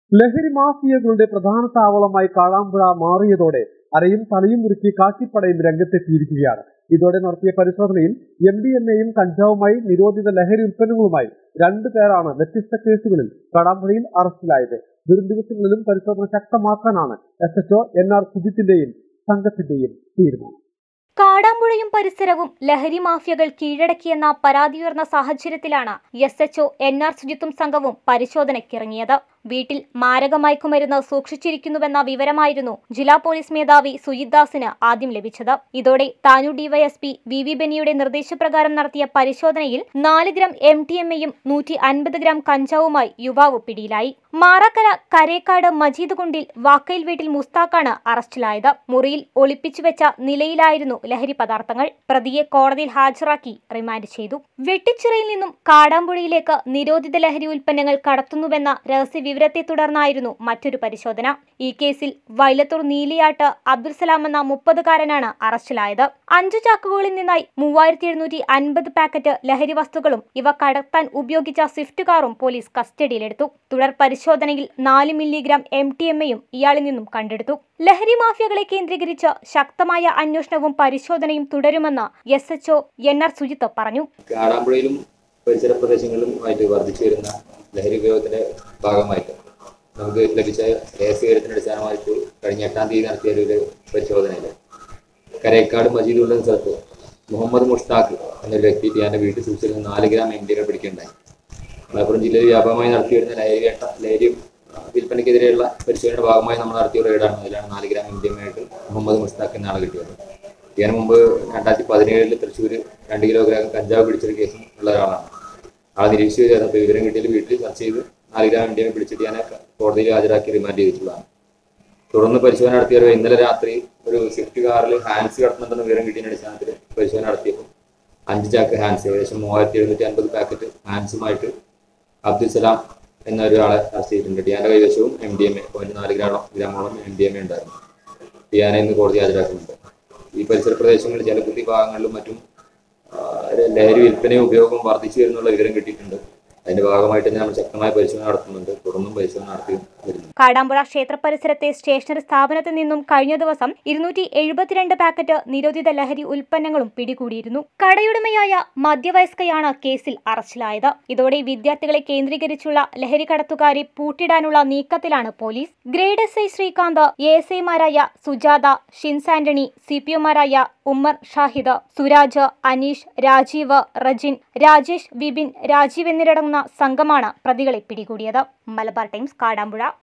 ലഹരി മാഫിയകളുടെ പ്രധാന താവളമായി കാളാമ്പുഴ മാറിയതോടെ അരയും തലയും മുറുക്കി കാക്കിപ്പടയും രംഗത്തെത്തിയിരിക്കുകയാണ് ഇതോടെ നടത്തിയ പരിശോധനയിൽ എം ഡി എം എയും കഞ്ചാവുമായി നിരോധിത ലഹരി ഉൽപ്പന്നങ്ങളുമായി രണ്ടു പേരാണ് വ്യത്യസ്ത കേസുകളിൽ കാടാമ്പുഴയിൽ അറസ്റ്റിലായത് വരും ദിവസങ്ങളിലും പരിശോധന ശക്തമാക്കാനാണ് എസ് എച്ച്ഒ എൻ ആർ സുജിത്തിന്റെയും സംഘത്തിന്റെയും തീരുമാനം കാടാമ്പുഴയും പരിസരവും ലഹരി മാഫിയകൾ കീഴടക്കിയെന്ന പരാതിയുയർന്ന സാഹചര്യത്തിലാണ് എസ് എച്ച്ഒ എൻ ആർ സുജിത്തും സംഘവും പരിശോധനയ്ക്കിറങ്ങിയത് വീട്ടിൽ മാരക മയക്കുമരുന്ന് സൂക്ഷിച്ചിരിക്കുന്നുവെന്ന വിവരമായിരുന്നു ജില്ലാ പോലീസ് മേധാവി സുജിത് ദാസിന് ആദ്യം ലഭിച്ചത് ഇതോടെ താനൂർ ഡിവൈഎസ്പി വി വി ബെന്നിയുടെ നിർദ്ദേശപ്രകാരം നടത്തിയ പരിശോധനയിൽ നാല് ഗ്രാം എം ടി എം എയും നൂറ്റി അൻപത് ഗ്രാം കഞ്ചാവുമായി യുവാവ് പിടിയിലായി മാറാക്കര കരേക്കാട് മജീദ് കുണ്ടിൽ വാക്കയിൽ വീട്ടിൽ മുസ്താഖാണ് അറസ്റ്റിലായത് മുറിയിൽ ഒളിപ്പിച്ചുവെച്ച നിലയിലായിരുന്നു ലഹരി പദാർത്ഥങ്ങൾ പ്രതിയെ കോടതിയിൽ ഹാജരാക്കി റിമാൻഡ് ചെയ്തു വെട്ടിച്ചിറയിൽ നിന്നും കാടാമ്പുഴയിലേക്ക് നിരോധിത ലഹരി ഉൽപ്പന്നങ്ങൾ കടത്തുന്നുവെന്ന രഹസ്യ വിവരത്തെ തുടർന്നായിരുന്നു മറ്റൊരു പരിശോധന ഈ കേസിൽ വൈലത്തൂർ നീലിയാട്ട് അബ്ദുൽ സലാം എന്ന മുപ്പതുകാരനാണ് അറസ്റ്റിലായത് അഞ്ചു ചാക്കുകളിൽ നിന്നായി മൂവായിരത്തി എഴുന്നൂറ്റി അൻപത് പാക്കറ്റ് ലഹരി വസ്തുക്കളും ഇവ കടത്താൻ ഉപയോഗിച്ച സ്വിഫ്റ്റ് കാറും പോലീസ് കസ്റ്റഡിയിലെടുത്തു തുടർ പരിശോധനയിൽ നാല് മില്ലിഗ്രാം എം ടി എം എയും ഇയാളിൽ നിന്നും കണ്ടെടുത്തു ലഹരി മാഫിയകളെ കേന്ദ്രീകരിച്ച് ശക്തമായ അന്വേഷണവും പരിശോധനയും തുടരുമെന്ന് S H O N R Sujith പറഞ്ഞു കാടാമ്പുഴയിലും പരിസര പ്രദേശങ്ങളിലും ആയിട്ട് വർദ്ധിച്ചു വരുന്ന ലഹരി ഉപയോഗത്തിന്റെ ഭാഗമായിട്ട് നമുക്ക് ലഭിച്ച രഹസ്യവിവരത്തിന്റെ അടിസ്ഥാനമായിട്ട് കഴിഞ്ഞ എട്ടാം തീയതി നടത്തിയ ഒരു പരിശോധനയിൽ കരേക്കാട് മജീദ് ഉള്ള സ്ഥലത്ത് മുഹമ്മദ് മുഷ്താഖ് എന്നൊരു വ്യക്തി ഞാൻ വീട്ടിൽ സൂക്ഷിച്ചിരുന്ന നാല് ഗ്രാം എം ഡികൾ പിടിക്കുകയുണ്ടായി മലപ്പുറം ജില്ലയിൽ വ്യാപകമായി നടത്തി വരുന്ന ലഹരി വേട്ട ലഹരി വിൽപ്പനയ്ക്കെതിരെയുള്ള പരിശോധനയുടെ ഭാഗമായി നമ്മൾ നടത്തിയ റെയ്ഡാണ് അതിലാണ് നാല് ഗ്രാം എം ഡി എം ആയിട്ട് മുഹമ്മദ് മുഷ്താഖ് എന്ന ആളെ കിട്ടിയത് ഇതിനു മുമ്പ് രണ്ടായിരത്തി പതിനേഴിൽ തൃശ്ശൂർ രണ്ട് കിലോഗ്രാം കഞ്ചാവ് പിടിച്ചൊരു കേസും ഉള്ള ഒരാളാണ് ആ നിരീക്ഷിച്ചു ചേർന്നപ്പോൾ വിവരം കിട്ടിയത് വീട്ടിൽ ചർച്ച ചെയ്ത് നാല് ഗ്രാം എം ഡി എം പിടിച്ചിട്ട് ഞാൻ കോടതിയിൽ ഹാജരാക്കി റിമാൻഡ് ചെയ്തിട്ടുള്ളതാണ് തുടർന്ന് പരിശോധന നടത്തിയവർ ഇന്നലെ രാത്രി ഒരു സ്വിഫ്റ്റ് കാറിൽ ഹാൻസ് കടത്തുന്നുണ്ടെന്ന് വിവരം കിട്ടിയതിന്റെ അടിസ്ഥാനത്തിൽ പരിശോധന നടത്തിയപ്പോൾ അഞ്ച് ചാക്ക് ഹാൻസ് ഏകദേശം മൂവായിരത്തി എഴുന്നൂറ്റി അൻപത് പാക്കറ്റ് ഹാൻസുമായിട്ട് അബ്ദുൽ സലാം എന്ന ഒരാളെ അറസ്റ്റ് ചെയ്തിട്ടുണ്ട് ഡിയാന്റെ കൈവശവും M D M A point നാല് ഗ്രാമോളം ഗ്രാമോളം എം ഡി എം എ ഉണ്ടായിരുന്നു ഡിയാനെ ഇന്ന് കോടതി ഹാജരാക്കുന്നുണ്ട് ഈ പരിസര പ്രദേശങ്ങളിൽ ജലകുത്തി ഭാഗങ്ങളിലും മറ്റും ആ, ലഹരി വിൽപ്പനയും ഉപയോഗവും വർദ്ധിച്ചു വരുന്നുള്ള വിവരം കിട്ടിയിട്ടുണ്ട് അതിന്റെ ഭാഗമായിട്ട് തന്നെ നമ്മൾ ശക്തമായ പരിശോധന നടത്തുന്നുണ്ട് തുടർന്നും പരിശോധന നടത്തി വരുന്നു കാടാമ്പുഴ ക്ഷേത്ര പരിസരത്തെ സ്റ്റേഷനറി സ്ഥാപനത്തിൽ നിന്നും കഴിഞ്ഞ ദിവസം ഇരുന്നൂറ്റി എഴുപത്തിരണ്ട് പാക്കറ്റ് നിരോധിത ലഹരി ഉൽപ്പന്നങ്ങളും പിടികൂടിയിരുന്നു കടയുടമയായ മധ്യവയസ്കയാണ് കേസിൽ അറസ്റ്റിലായത് ഇതോടെ വിദ്യാർത്ഥികളെ കേന്ദ്രീകരിച്ചുള്ള ലഹരി കടത്തുകാരെ പൂട്ടിടാനുള്ള നീക്കത്തിലാണ് police grade S I Sreekanth A S ഐമാരായ സുജാത ഷിൻസ് ആന്റണി സി പി ഒമാരായ ഉമ്മർ ഷാഹിദ് സുരാജ് അനീഷ് രാജീവ് റജിൻ രാജേഷ് വിപിൻ രാജീവ് എന്നിവരടങ്ങുന്ന സംഘമാണ് പ്രതികളെ പിടികൂടിയത് മലബാർ ടൈംസ് കാടാമ്പുഴ